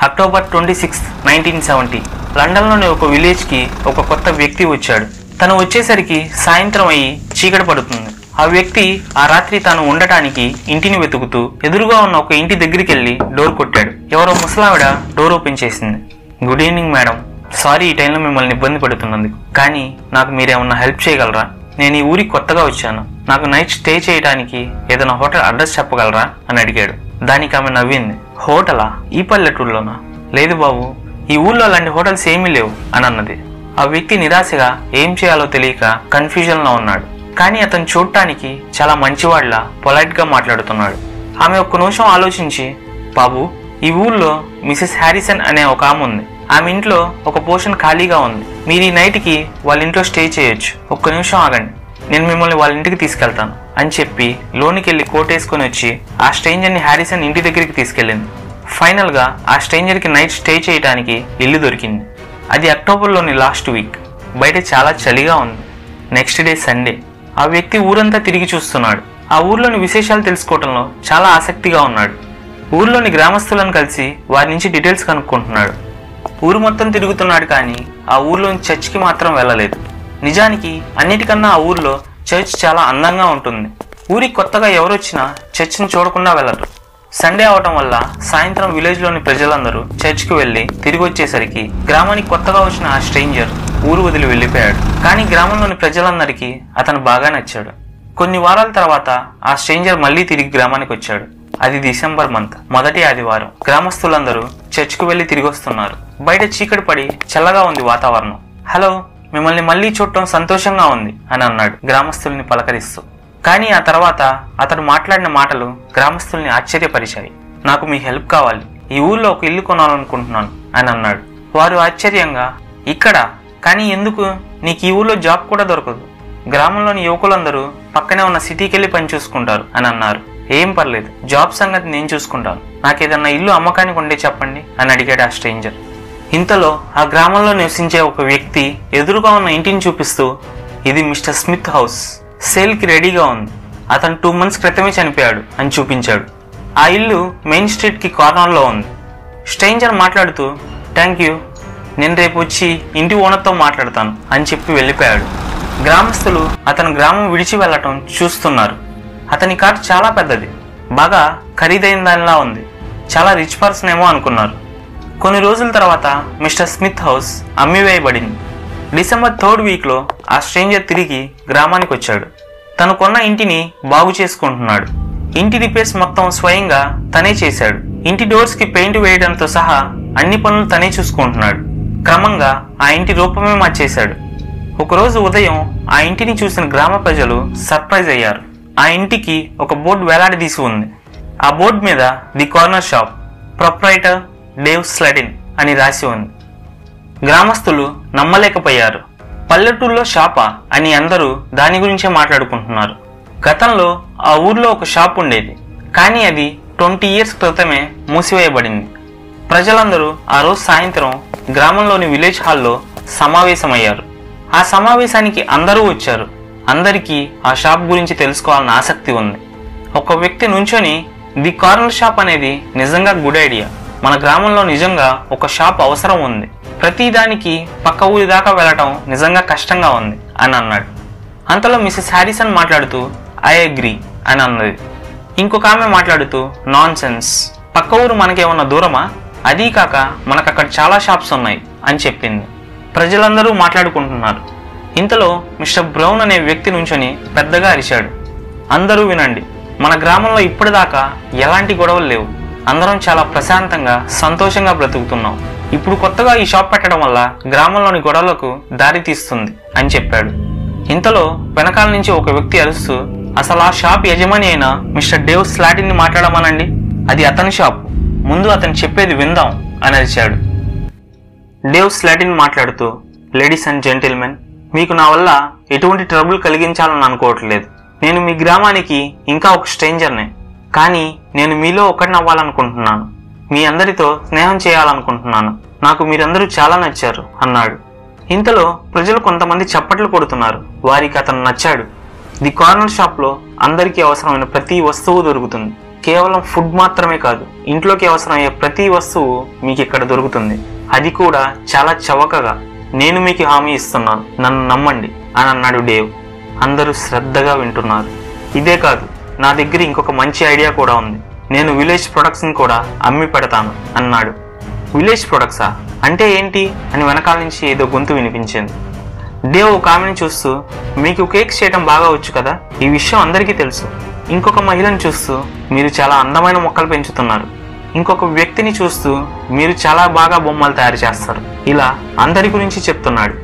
October twenty six nineteen seventy లండన్లోని ఒక విలేజ్కి ఒక కొత్త వ్యక్తి వచ్చాడు తను వచ్చేసరికి సాయంత్రం అయ్యి చీకటి పడుతుంది ఆ వ్యక్తి ఆ రాత్రి తాను ఉండటానికి ఇంటిని వెతుకుతూ ఎదురుగా ఉన్న ఒక ఇంటి దగ్గరికి వెళ్ళి డోర్ కొట్టాడు ఎవరో ముసలావిడ డోర్ ఓపెన్ చేసింది గుడ్ ఈవినింగ్ మేడం సారీ ఈ టైంలో మిమ్మల్ని ఇబ్బంది పడుతున్నందుకు కానీ నాకు మీరేమన్నా హెల్ప్ చేయగలరా నేను ఈ ఊరికి కొత్తగా వచ్చాను నాకు నైట్ స్టే చేయడానికి ఏదైనా హోటల్ అడ్రస్ చెప్పగలరా అని అడిగాడు దానికి ఆమె నవ్వింది హోటలా ఈ పల్లెటూరులోనా లేదు బాబు ఈ ఊళ్ళో అలాంటి హోటల్స్ ఏమీ లేవు అని అన్నది ఆ వ్యక్తి నిరాశగా ఏం చేయాలో తెలియక కన్ఫ్యూజన్లో ఉన్నాడు కానీ అతను చూడటానికి చాలా మంచివాళ్లా పొలైట్గా మాట్లాడుతున్నాడు ఆమె ఒక్క నిమిషం ఆలోచించి బాబు ఈ ఊళ్ళో మిసెస్ హ్యారిసన్ అనే ఒక ఆమె ఉంది ఆమె ఇంట్లో ఒక పోర్షన్ ఖాళీగా ఉంది మీరు ఈ నైట్కి వాళ్ళ ఇంట్లో స్టే చేయొచ్చు ఒక్క నిమిషం ఆగండి నేను మిమ్మల్ని వాళ్ళ ఇంటికి తీసుకెళ్తాను అని చెప్పి లోనికి వెళ్ళి కోట్ వేసుకొని వచ్చి ఆ స్ట్రేంజర్ని హ్యారిసన్ ఇంటి దగ్గరికి తీసుకెళ్ళింది ఫైనల్గా ఆ స్ట్రేంజర్కి నైట్ స్టే చేయడానికి ఇల్లు దొరికింది అది అక్టోబర్లోని లాస్ట్ వీక్ బయట చాలా చలిగా ఉంది నెక్స్ట్ డే సండే ఆ వ్యక్తి ఊరంతా తిరిగి చూస్తున్నాడు ఆ ఊర్లోని విశేషాలు తెలుసుకోవడంలో చాలా ఆసక్తిగా ఉన్నాడు ఊర్లోని గ్రామస్తులను కలిసి వారి నుంచి డీటెయిల్స్ కనుక్కుంటున్నాడు ఊరు మొత్తం తిరుగుతున్నాడు కానీ ఆ ఊర్లోని చర్చ్కి మాత్రం వెళ్ళలేదు నిజానికి అన్నిటికన్నా ఆ ఊర్లో చర్చ్ చాలా అందంగా ఉంటుంది ఊరికి కొత్తగా ఎవరొచ్చినా చర్చ్ని చూడకుండా వెళ్ళరు సండే అవటం వల్ల సాయంత్రం విలేజ్లోని ప్రజలందరూ చర్చ్కి వెళ్ళి తిరిగి వచ్చేసరికి గ్రామానికి కొత్తగా వచ్చిన ఆ స్ట్రేంజర్ ఊరు వదిలి వెళ్ళిపోయాడు కానీ గ్రామంలోని ప్రజలందరికీ అతను బాగా నచ్చాడు కొన్ని వారాల తర్వాత ఆ స్ట్రేంజర్ మళ్ళీ తిరిగి గ్రామానికి వచ్చాడు అది డిసెంబర్ మంత్ మొదటి ఆదివారం గ్రామస్తులందరూ చర్చ్కు వెళ్లి తిరిగి వస్తున్నారు బయట చీకటి పడి చల్లగా ఉంది వాతావరణం హలో మిమ్మల్ని మళ్ళీ చూడటం సంతోషంగా ఉంది అని అన్నాడు గ్రామస్తుల్ని పలకరిస్తూ కానీ ఆ తర్వాత అతడు మాట్లాడిన మాటలు గ్రామస్తుల్ని ఆశ్చర్యపరిచాయి నాకు మీ హెల్ప్ కావాలి ఈ ఊళ్ళో ఒక ఇల్లు కొనాలనుకుంటున్నాను అని అన్నాడు వారు ఆశ్చర్యంగా ఇక్కడ కానీ ఎందుకు నీకు ఈ ఊళ్ళో జాబ్ కూడా దొరకదు గ్రామంలోని యువకులందరూ పక్కనే ఉన్న సిటీకి వెళ్ళి పని చూసుకుంటారు అని అన్నారు ఏం పర్లేదు జాబ్ సంగతి నేను చూసుకుంటాను నాకు ఏదన్నా ఇల్లు అమ్మకానికి ఉండే చెప్పండి అని అడిగాడు ఆ స్ట్రేంజర్ ఇంతలో ఆ గ్రామంలో నివసించే ఒక వ్యక్తి ఎదురుగా ఉన్న ఇంటిని చూపిస్తూ ఇది మిస్టర్ స్మిత్ హౌస్ సేల్కి రెడీగా ఉంది అతను టూ మంత్స్ క్రితమే చనిపోయాడు అని చూపించాడు ఆ ఇల్లు మెయిన్ స్ట్రీట్కి కార్నర్లో ఉంది స్ట్రేంజర్ మాట్లాడుతూ థ్యాంక్ యూ నేను రేపు వచ్చి ఇంటి ఓనర్తో మాట్లాడతాను అని చెప్పి వెళ్ళిపోయాడు గ్రామస్తులు అతను గ్రామం విడిచి వెళ్ళటం చూస్తున్నారు అతని కార్ చాలా పెద్దది బాగా ఖరీదైన దానిలా ఉంది చాలా రిచ్ పర్సన్ ఏమో అనుకున్నారు కొన్ని రోజుల తర్వాత మిస్టర్ స్మిత్ హౌస్ అమ్మివేయబడింది డిసెంబర్ థర్డ్ వీక్లో ఆ స్ట్రేంజర్ తిరిగి గ్రామానికి వచ్చాడు తను కొన్న ఇంటిని బాగు చేసుకుంటున్నాడు ఇంటి రిపేర్స్ మొత్తం స్వయంగా తనే చేశాడు ఇంటి డోర్స్కి పెయింట్ వేయడంతో సహా అన్ని పనులు తనే చూసుకుంటున్నాడు క్రమంగా ఆ ఇంటి రూపమే మార్చేశాడు ఒకరోజు ఉదయం ఆ ఇంటిని చూసిన గ్రామ ప్రజలు సర్ప్రైజ్ అయ్యారు ఆ ఇంటికి ఒక బోర్డు వేలాడదీసి ఉంది ఆ బోర్డు మీద the corner shop proprietor Dave Sledden అని రాసి ఉంది గ్రామస్తులు నమ్మలేకపోయారు పల్లెటూరులో షాపా అని అందరూ దాని గురించే మాట్లాడుకుంటున్నారు గతంలో ఆ ఊర్లో ఒక షాప్ ఉండేది కానీ అది ట్వంటీ ఇయర్స్ క్రితమే మూసివేయబడింది ప్రజలందరూ ఆ రోజు సాయంత్రం గ్రామంలోని విలేజ్ హాల్లో సమావేశమయ్యారు ఆ సమావేశానికి అందరూ వచ్చారు అందరికీ ఆ షాప్ గురించి తెలుసుకోవాలని ఆసక్తి ఉంది ఒక వ్యక్తి నుంచొని ది కార్నర్ షాప్ అనేది నిజంగా గుడ్ ఐడియా మన గ్రామంలో నిజంగా ఒక షాప్ అవసరం ఉంది ప్రతి దానికి పక్క ఊరి దాకా వెళ్ళటం నిజంగా కష్టంగా ఉంది అని అన్నాడు అంతలో మిసెస్ హ్యారిసన్ మాట్లాడుతూ ఐ అగ్రీ అని అన్నది ఇంకొక ఆమె మాట్లాడుతూ నాన్ సెన్స్ పక్క ఊరు మనకేమన్నా దూరమా అదీ కాక మనకు అక్కడ చాలా షాప్స్ ఉన్నాయి అని చెప్పింది ప్రజలందరూ మాట్లాడుకుంటున్నారు ఇంతలో మిస్టర్ బ్రౌన్ అనే వ్యక్తి నుంచొని పెద్దగా అరిచాడు అందరూ వినండి మన గ్రామంలో ఇప్పటిదాకా ఎలాంటి గొడవలు లేవు అందరం చాలా ప్రశాంతంగా సంతోషంగా బ్రతుకుతున్నాం ఇప్పుడు కొత్తగా ఈ షాప్ పెట్టడం వల్ల గ్రామంలోని గొడవలకు దారి తీస్తుంది అని చెప్పాడు ఇంతలో వెనకాల నుంచి ఒక వ్యక్తి అరుస్తూ అసలు ఆ షాప్ యజమాని అయిన మిస్టర్ డేవ్ స్లాటిన్ని మాట్లాడమనండి అది అతని షాప్ ముందు అతను చెప్పేది విందాం అని అరిచాడు డేవ్ స్లాటిన్ మాట్లాడుతూ లేడీస్ అండ్ జెంటిల్మెన్ మీకు నా వల్ల ఎటువంటి ట్రబుల్ కలిగించాలని అనుకోవట్లేదు నేను మీ గ్రామానికి ఇంకా ఒక స్ట్రేంజర్నే కానీ నేను మీలో ఒకటిని అవ్వాలనుకుంటున్నాను మీ అందరితో స్నేహం చేయాలనుకుంటున్నాను నాకు మీరందరూ చాలా నచ్చారు అన్నాడు ఇంతలో ప్రజలు కొంతమంది చప్పట్లు కొడుతున్నారు వారికి అతను నచ్చాడు ది కార్నర్ షాప్లో అందరికీ అవసరమైన ప్రతి వస్తువు దొరుకుతుంది కేవలం ఫుడ్ మాత్రమే కాదు ఇంట్లోకి అవసరమయ్యే ప్రతి వస్తువు మీకు ఇక్కడ దొరుకుతుంది అది కూడా చాలా చవకగా నేను మీకు హామీ ఇస్తున్నాను నన్ను నమ్మండి అని అన్నాడు డేవ్ అందరూ శ్రద్ధగా వింటున్నారు ఇదే కాదు నా దగ్గర ఇంకొక మంచి ఐడియా కూడా ఉంది నేను విలేజ్ ప్రొడక్ట్స్ని కూడా అమ్మి పెడతాను అన్నాడు విలేజ్ ప్రొడక్ట్సా అంటే ఏంటి అని వెనకాల నుంచి ఏదో గొంతు వినిపించింది దేవ్ ఒక ఆమెను చూస్తూ మీకు కేక్స్ చేయడం బాగా వచ్చు కదా ఈ విషయం అందరికీ తెలుసు ఇంకొక మహిళను చూస్తూ మీరు చాలా అందమైన మొక్కలు పెంచుతున్నారు ఇంకొక వ్యక్తిని చూస్తూ మీరు చాలా బాగా బొమ్మలు తయారు చేస్తారు ఇలా అందరి గురించి చెప్తున్నాడు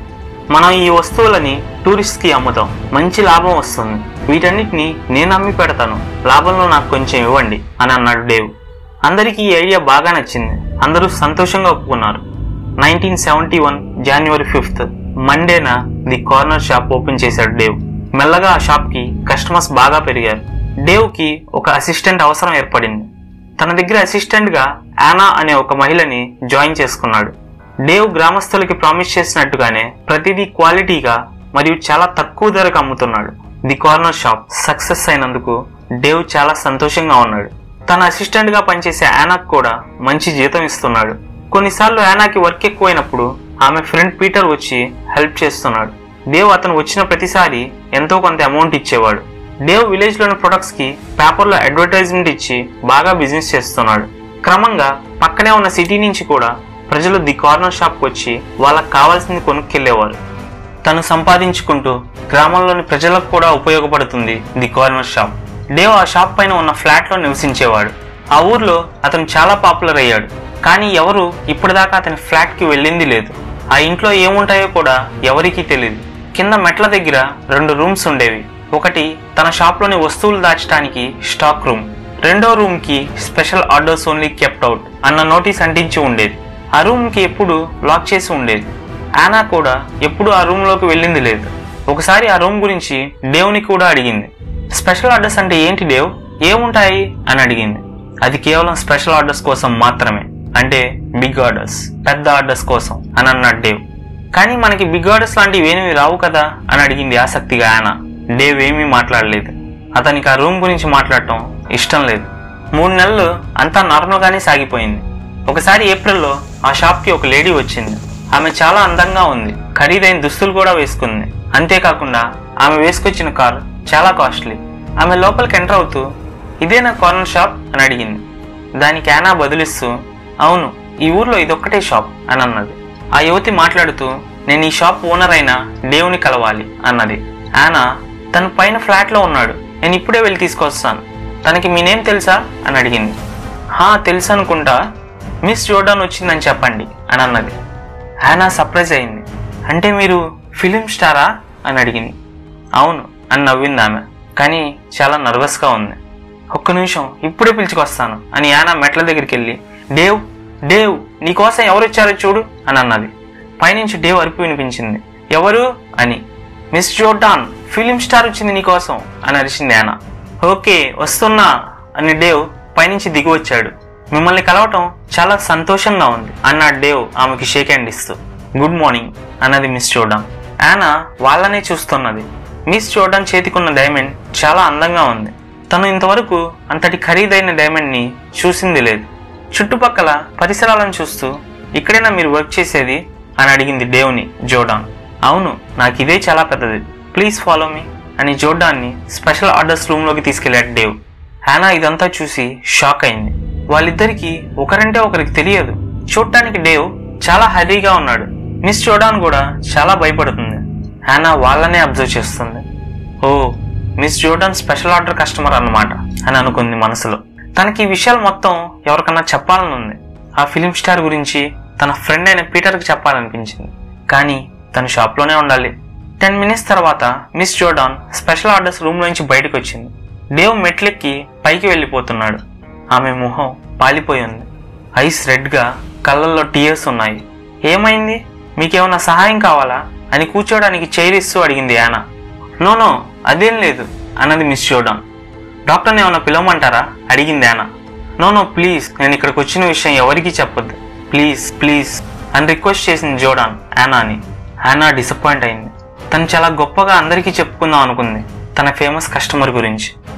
మనం ఈ వస్తువులని టూరిస్ట్కి అమ్ముతాం మంచి లాభం వస్తుంది వీటన్నిటిని నేను అమ్మి పెడతాను లాభంలో నాకు కొంచెం ఇవ్వండి అని అన్నాడు డేవ్ అందరికీ ఈ ఐడియా బాగా నచ్చింది అందరూ సంతోషంగా ఒప్పుకున్నారు nineteen seventy one January fifth మండేన ది కార్నర్ షాప్ ఓపెన్ చేశాడు డేవ్ మెల్లగా ఆ షాప్కి కస్టమర్స్ బాగా పెరిగారు డేవ్కి ఒక అసిస్టెంట్ అవసరం ఏర్పడింది తన దగ్గర అసిస్టెంట్గా యానా అనే ఒక మహిళని జాయిన్ చేసుకున్నాడు డేవ్ గ్రామస్తులకి ప్రామిస్ చేసినట్టుగానే ప్రతిదీ క్వాలిటీగా మరియు చాలా తక్కువ ధరకు అమ్ముతున్నాడు ది కార్నర్ షాప్ సక్సెస్ అయినందుకు డేవ్ చాలా సంతోషంగా ఉన్నాడు తన అసిస్టెంట్ గా పనిచేసే యానాకు కూడా మంచి జీతం ఇస్తున్నాడు కొన్నిసార్లు యానాకి వర్క్ ఎక్కువైనప్పుడు ఆమె ఫ్రెండ్ పీటర్ వచ్చి హెల్ప్ చేస్తున్నాడు దేవ్ అతను వచ్చిన ప్రతిసారి ఎంతో కొంత అమౌంట్ ఇచ్చేవాడు డేవ్ విలేజ్ లోని ప్రొడక్ట్స్ కి పేపర్లో అడ్వర్టైజ్మెంట్ ఇచ్చి బాగా బిజినెస్ చేస్తున్నాడు క్రమంగా పక్కనే ఉన్న సిటీ నుంచి కూడా ప్రజలు ది కార్నర్ షాప్కి వచ్చి వాళ్ళకి కావాల్సింది కొనుక్కెళ్లేవారు తను సంపాదించుకుంటూ గ్రామంలోని ప్రజలకు కూడా ఉపయోగపడుతుంది ది కార్నర్ షాప్ డేవ్ ఆ షాప్ పైన ఉన్న ఫ్లాట్లో నివసించేవాడు ఆ ఊర్లో అతను చాలా పాపులర్ అయ్యాడు కానీ ఎవరు ఇప్పటిదాకా అతని ఫ్లాట్కి వెళ్ళింది లేదు ఆ ఇంట్లో ఏముంటాయో కూడా ఎవరికీ తెలియదు కింద మెట్ల దగ్గర రెండు రూమ్స్ ఉండేవి ఒకటి తన షాప్లోని వస్తువులు దాచడానికి స్టాక్ రూమ్ రెండో రూమ్కి special orders only kept out అన్న నోటీస్ అంటించి ఉండేది ఆ రూమ్కి ఎప్పుడు లాక్ చేసి ఉండేది ఆనా కూడా ఎప్పుడు ఆ రూమ్లోకి వెళ్ళింది లేదు ఒకసారి ఆ రూమ్ గురించి డేవ్ని కూడా అడిగింది స్పెషల్ ఆర్డర్స్ అంటే ఏంటి డేవ్ ఏముంటాయి అని అడిగింది అది కేవలం స్పెషల్ ఆర్డర్స్ కోసం మాత్రమే అంటే బిగ్ ఆర్డర్స్ పెద్ద ఆర్డర్స్ కోసం అని అన్నాడు డేవ్ కానీ మనకి బిగ్ ఆర్డర్స్ లాంటివి ఏమీ రావు కదా అని అడిగింది ఆసక్తిగా ఆనా డేవ్ ఏమీ మాట్లాడలేదు అతనికి ఆ రూమ్ గురించి మాట్లాడటం ఇష్టం లేదు మూడు నెలలు అంతా నార్మల్గానే సాగిపోయింది ఒకసారి ఏప్రిల్లో ఆ షాప్కి ఒక లేడీ వచ్చింది ఆమె చాలా అందంగా ఉంది ఖరీదైన దుస్తులు కూడా వేసుకుంది అంతేకాకుండా ఆమె వేసుకొచ్చిన కార్ చాలా కాస్ట్లీ ఆమె లోపలికి ఎంటర్ అవుతూ ఇదే నా కార్నర్ షాప్ అని అడిగింది దానికి యానా బదులిస్తూ అవును ఈ ఊర్లో ఇదొక్కటే షాప్ అని అన్నది ఆ యువతి మాట్లాడుతూ నేను ఈ షాప్ ఓనర్ అయిన డేవ్ని కలవాలి అన్నది యానా తను పైన ఫ్లాట్లో ఉన్నాడు నేను ఇప్పుడే వెళ్ళి తీసుకొస్తాను తనకి మీ నేమ్ తెలుసా అని అడిగింది హా తెలుసు అనుకుంటా మిస్ జోర్డాన్ వచ్చిందని చెప్పండి అని అన్నది యానా సర్ప్రైజ్ అయింది అంటే మీరు ఫిలిం స్టారా అని అడిగింది అవును అని నవ్వింది ఆమె కానీ చాలా నర్వస్గా ఉంది ఒక్క నిమిషం ఇప్పుడే పిలుచుకొస్తాను అని యానా మెట్ల దగ్గరికి వెళ్ళి డేవ్ డేవ్ నీకోసం ఎవరు వచ్చారో చూడు అని అన్నది పైనుంచి డేవ్ అరుపు వినిపించింది ఎవరు అని మిస్ జోర్డాన్ ఫిలిం స్టార్ వచ్చింది నీకోసం అని అరిచింది యానా ఓకే వస్తున్నా అని డేవ్ పైనుంచి దిగి వచ్చాడు మిమ్మల్ని కలవటం చాలా సంతోషంగా ఉంది అన్నాడు డేవ్ ఆమెకి షేక్ హ్యాండ్ ఇస్తూ గుడ్ మార్నింగ్ అన్నది మిస్ జోర్డాన్ యానా వాళ్ళనే చూస్తున్నది మిస్ జోర్డాన్ చేతికున్న డైమండ్ చాలా అందంగా ఉంది తను ఇంతవరకు అంతటి ఖరీదైన డైమండ్ని చూసింది లేదు చుట్టుపక్కల పరిసరాలను చూస్తూ ఇక్కడైనా మీరు వర్క్ చేసేది అని అడిగింది డేవ్ని జోర్డాన్ అవును నాకు ఇదే చాలా పెద్దది ప్లీజ్ ఫాలో మీ అని జోర్డాన్ని స్పెషల్ ఆర్డర్స్ రూమ్లోకి తీసుకెళ్లాడు డేవ్ హ్యానా ఇదంతా చూసి షాక్ అయింది వాళ్ళిద్దరికీ ఒకరంటే ఒకరికి తెలియదు చూడటానికి డేవ్ చాలా హరీగా ఉన్నాడు మిస్ జోర్డాన్ కూడా చాలా భయపడుతుంది హ్యానా వాళ్ళనే అబ్జర్వ్ చేస్తుంది ఓ Miss Jordan special order customer అన్నమాట అని అనుకుంది మనసులో తనకి ఈ విషయాలు మొత్తం ఎవరికన్నా చెప్పాలని ఉంది ఆ ఫిలిం స్టార్ గురించి తన ఫ్రెండ్ అయిన పీటర్కి చెప్పాలనిపించింది కానీ తను షాప్లోనే ఉండాలి టెన్ మినిట్స్ తర్వాత Miss Jordan special orders room నుంచి బయటకు వచ్చింది డేవ్ మెట్లెక్కి పైకి వెళ్ళిపోతున్నాడు ఆమె మొహం పాలిపోయి ఉంది ఐస్ రెడ్గా కళ్ళల్లో టీయర్స్ ఉన్నాయి ఏమైంది మీకేమైనా సహాయం కావాలా అని కూర్చోడానికి చైర్ ఇస్తూ అడిగింది యానా నో నో అదేం లేదు అన్నది మిస్ జోర్డాన్ డాక్టర్ని ఏమైనా పిలవమంటారా అడిగింది యానా నో నో ప్లీజ్ నేను ఇక్కడికి వచ్చిన విషయం ఎవరికీ చెప్పొద్దు ప్లీజ్ ప్లీజ్ అని రిక్వెస్ట్ చేసింది జోర్డాన్ యానాని యానా డిసప్పాయింట్ అయింది తను చాలా గొప్పగా అందరికీ చెప్పుకుందాం అనుకుంది తన ఫేమస్ కస్టమర్ గురించి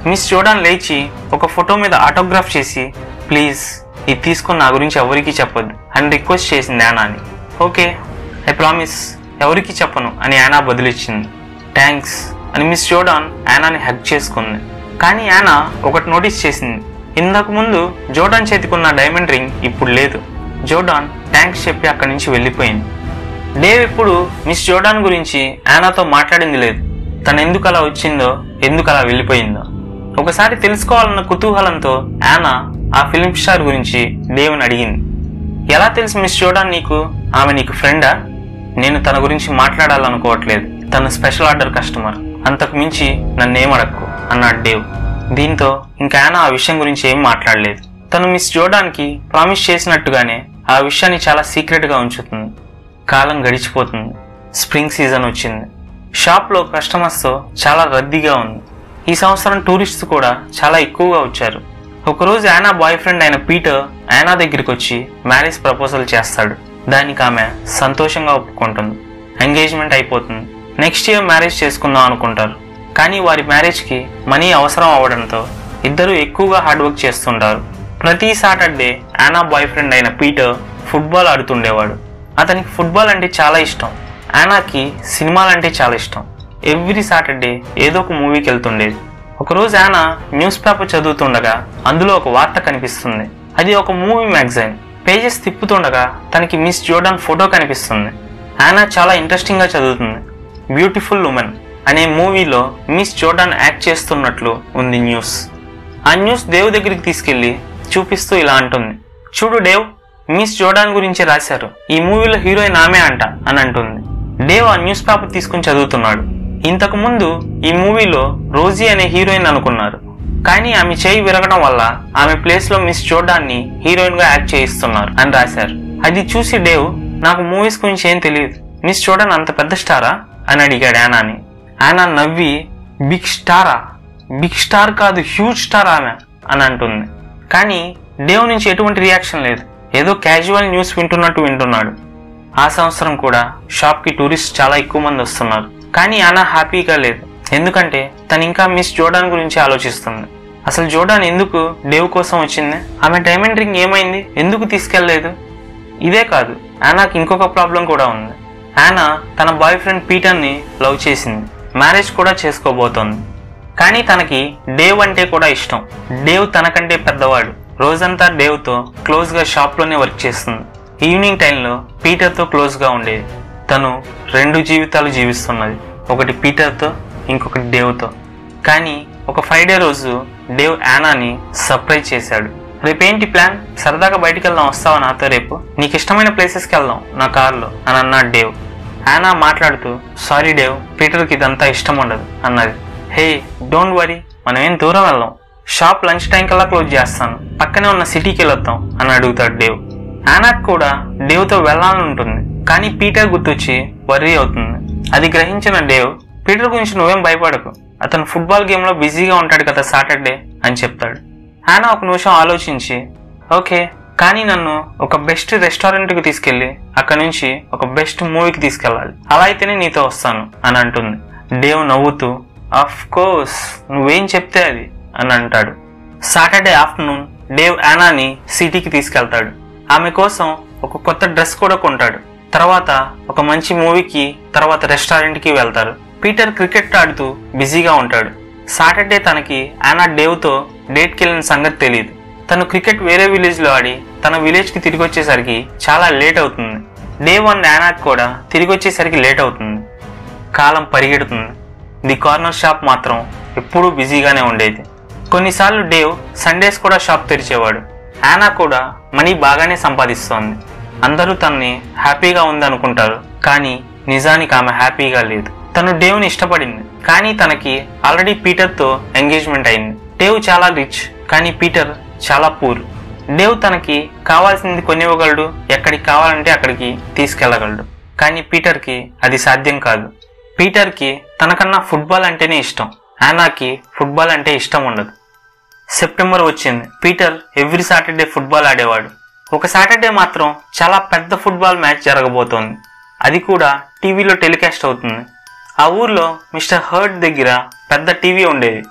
మిస్ జోర్డాన్ లేచి ఒక ఫోటో మీద ఆటోగ్రాఫ్ చేసి ప్లీజ్ ఇది తీసుకొని నా గురించి ఎవరికీ చెప్పొద్దు అని రిక్వెస్ట్ చేసింది యానాని ఓకే ఐ ప్రామిస్ ఎవరికీ చెప్పను అని యానా బదులిచ్చింది థ్యాంక్స్ అని మిస్ జోర్డాన్ యానాని హెల్ప్ చేసుకుంది కానీ యానా ఒకటి నోటీస్ చేసింది ఇంతకు ముందు జోర్డాన్ చేతికున్న డైమండ్ రింగ్ ఇప్పుడు లేదు జోర్డాన్ థ్యాంక్స్ చెప్పి అక్కడి నుంచి వెళ్ళిపోయింది డేవ్ ఇప్పుడు మిస్ జోర్డాన్ గురించి యానాతో మాట్లాడింది లేదు తను ఎందుకు అలా వచ్చిందో ఎందుకు అలా వెళ్ళిపోయిందో ఒకసారి తెలుసుకోవాలన్న కుతూహలంతో యానా ఆ ఫిల్మ్ స్టార్ గురించి డేవ్ని అడిగింది ఎలా తెలుసు మిస్ జోర్డాన్ నీకు ఆమె నీకు ఫ్రెండా నేను తన గురించి మాట్లాడాలనుకోవట్లేదు తను స్పెషల్ ఆర్డర్ కస్టమర్ అంతకు మించి నన్నేం అడక్కు అన్నాడు డేవ్ దీంతో ఇంకా యానా ఆ విషయం గురించి ఏం మాట్లాడలేదు తను మిస్ జోర్డాన్కి ప్రామిస్ చేసినట్టుగానే ఆ విషయాన్ని చాలా సీక్రెట్గా ఉంచుతుంది కాలం గడిచిపోతుంది స్ప్రింగ్ సీజన్ వచ్చింది షాప్లో కస్టమర్స్తో చాలా రద్దీగా ఉంది ఈ సంవత్సరం టూరిస్ట్స్ కూడా చాలా ఎక్కువగా వచ్చారు ఒకరోజు యానా బాయ్ ఫ్రెండ్ అయిన పీటర్ యానా దగ్గరికి వచ్చి మ్యారేజ్ ప్రపోజల్ చేస్తాడు దానికి ఆమె సంతోషంగా ఒప్పుకుంటుంది ఎంగేజ్మెంట్ అయిపోతుంది నెక్స్ట్ ఇయర్ మ్యారేజ్ చేసుకుందాం అనుకుంటారు కానీ వారి మ్యారేజ్కి మనీ అవసరం అవ్వడంతో ఇద్దరు ఎక్కువగా హార్డ్ వర్క్ చేస్తుంటారు ప్రతి సాటర్డే యానా బాయ్ ఫ్రెండ్ అయిన పీటర్ ఫుట్బాల్ ఆడుతుండేవాడు అతనికి ఫుట్బాల్ అంటే చాలా ఇష్టం యానాకి సినిమాలంటే చాలా ఇష్టం ఎవ్రీ సాటర్డే ఏదో ఒక మూవీకి వెళ్తుండేది ఒకరోజు యానా న్యూస్ పేపర్ చదువుతుండగా అందులో ఒక వార్త కనిపిస్తుంది అది ఒక మూవీ మ్యాగజైన్ పేజెస్ తిప్పుతుండగా తనకి మిస్ జోర్డాన్ ఫోటో కనిపిస్తుంది యానా చాలా ఇంట్రెస్టింగ్గా చదువుతుంది బ్యూటిఫుల్ ఉమెన్ అనే మూవీలో మిస్ జోర్డాన్ యాక్ట్ చేస్తున్నట్లు ఉంది న్యూస్ ఆ న్యూస్ దేవ్ దగ్గరికి తీసుకెళ్లి చూపిస్తూ ఇలా అంటుంది చూడు డేవ్ మిస్ జోర్డాన్ గురించి రాశారు ఈ మూవీలో హీరోయిన్ ఆమె అంట అని అంటుంది డేవ్ ఆ న్యూస్ పేపర్ తీసుకుని చదువుతున్నాడు ఇంతకు ముందు ఈ మూవీలో రోజీ అనే హీరోయిన్ అనుకున్నారు కానీ ఆమె చేయి విరగడం వల్ల ఆమె ప్లేస్ లో మిస్ జోర్డాన్ని హీరోయిన్ గా యాక్ట్ చేయిస్తున్నారు అని రాశారు అది చూసి డేవ్ నాకు మూవీస్ గురించి ఏం తెలియదు మిస్ జోర్డాన్ అంత పెద్ద స్టారా అని అడిగాడు యానాని యానా నవ్వి బిగ్ స్టారా బిగ్ స్టార్ కాదు హ్యూజ్ స్టార్ ఆమె అని అంటుంది కానీ డేవ్ నుంచి ఎటువంటి రియాక్షన్ లేదు ఏదో క్యాజువల్ న్యూస్ వింటున్నట్టు వింటున్నాడు ఆ సంవత్సరం కూడా షాప్కి టూరిస్ట్ చాలా ఎక్కువ మంది వస్తున్నారు కానీ యానా హ్యాపీగా లేదు ఎందుకంటే తను ఇంకా మిస్ జోర్డాన్ గురించి ఆలోచిస్తుంది అసలు జోర్డాన్ ఎందుకు డేవ్ కోసం వచ్చింది ఆమె డైమండ్ రింగ్ ఏమైంది ఎందుకు తీసుకెళ్లలేదు ఇదే కాదు యానాకి ఇంకొక ప్రాబ్లం కూడా ఉంది యానా తన బాయ్ ఫ్రెండ్ పీటర్ని లవ్ చేసింది మ్యారేజ్ కూడా చేసుకోబోతోంది కానీ తనకి డేవ్ అంటే కూడా ఇష్టం డేవ్ తనకంటే పెద్దవాడు రోజంతా డేవ్తో క్లోజ్గా షాప్లోనే వర్క్ చేస్తుంది ఈవినింగ్ టైంలో పీటర్తో క్లోజ్గా ఉండేది తను రెండు జీవితాలు జీవిస్తున్నది ఒకటి పీటర్తో ఇంకొకటి డేవ్తో కానీ ఒక ఫైవ్ డే రోజు డేవ్ యానాని సర్ప్రైజ్ చేశాడు రేపేంటి ప్లాన్ సరదాగా బయటికి వెళ్దాం వస్తావా నాతో రేపు నీకు ఇష్టమైన ప్లేసెస్కి వెళ్దాం నా కార్లో అని అన్నాడు డేవ్ యానా మాట్లాడుతూ సారీ డేవ్ పీటర్కి ఇదంతా ఇష్టం ఉండదు అన్నది హే డోంట్ వరీ మనం ఏం దూరం వెళ్దాం షాప్ లంచ్ టైం కల్లా క్లోజ్ చేస్తాను పక్కనే ఉన్న సిటీకి వెళ్ళొద్దాం అని అడుగుతాడు డేవ్ యానాక్ కూడా డేవ్తో వెళ్ళాలని ఉంటుంది కానీ పీటర్ గుర్తొచ్చి వర్రీ అవుతుంది అది గ్రహించిన డేవ్ పీటర్ గురించి నువ్వేం భయపడకు అతను ఫుట్బాల్ గేమ్లో బిజీగా ఉంటాడు కదా సాటర్డే అని చెప్తాడు యానా ఒక నిమిషం ఆలోచించి ఓకే కానీ నన్ను ఒక బెస్ట్ రెస్టారెంట్కి తీసుకెళ్ళి అక్కడ నుంచి ఒక బెస్ట్ మూవీకి తీసుకెళ్ళాలి అలా అయితేనే నీతో వస్తాను అని అంటుంది డేవ్ నవ్వుతూ అఫ్ కోర్స్ నువ్వేం చెప్తే అది అని అంటాడు సాటర్డే ఆఫ్టర్నూన్ డేవ్ యానాని సిటీకి తీసుకెళ్తాడు ఆమె కోసం ఒక కొత్త డ్రెస్ కూడా కొంటాడు తర్వాత ఒక మంచి మూవీకి తర్వాత రెస్టారెంట్కి వెళ్తారు పీటర్ క్రికెట్ ఆడుతూ బిజీగా ఉంటాడు సాటర్డే తనకి యానా డేవ్తో డేట్కి వెళ్ళిన సంగతి తెలియదు తను క్రికెట్ వేరే విలేజ్లో ఆడి తన విలేజ్కి తిరిగి వచ్చేసరికి చాలా లేట్ అవుతుంది డేవ్ అండ్ యానాకి కూడా తిరిగి వచ్చేసరికి లేట్ అవుతుంది కాలం పరిగెడుతుంది ది కార్నర్ షాప్ మాత్రం ఎప్పుడూ బిజీగానే ఉండేది కొన్నిసార్లు డేవ్ సండేస్ కూడా షాప్ తెరిచేవాడు యానా కూడా మనీ బాగానే సంపాదిస్తోంది అందరూ తనని హ్యాపీగా ఉందనుకుంటారు కానీ నిజానికి ఆమె హ్యాపీగా లేదు తను డేవ్ని ఇష్టపడింది కానీ తనకి ఆల్రెడీ పీటర్తో ఎంగేజ్మెంట్ అయింది డేవ్ చాలా రిచ్ కానీ పీటర్ చాలా పూర్ డేవ్ తనకి కావాల్సింది కొనివ్వగలడు ఎక్కడికి కావాలంటే అక్కడికి తీసుకెళ్లగలడు కానీ పీటర్కి అది సాధ్యం కాదు పీటర్కి తనకన్నా ఫుట్బాల్ అంటేనే ఇష్టం యానాకి ఫుట్బాల్ అంటే ఇష్టం ఉండదు సెప్టెంబర్ వచ్చింది పీటర్ ఎవ్రీ సాటర్డే ఫుట్బాల్ ఆడేవాడు ఒక సాటర్డే మాత్రం చాలా పెద్ద ఫుట్బాల్ మ్యాచ్ జరగబోతోంది అది కూడా టీవీలో టెలికాస్ట్ అవుతుంది ఆ ఊర్లో మిస్టర్ హర్ట్ దగ్గర పెద్ద టీవీ ఉండేది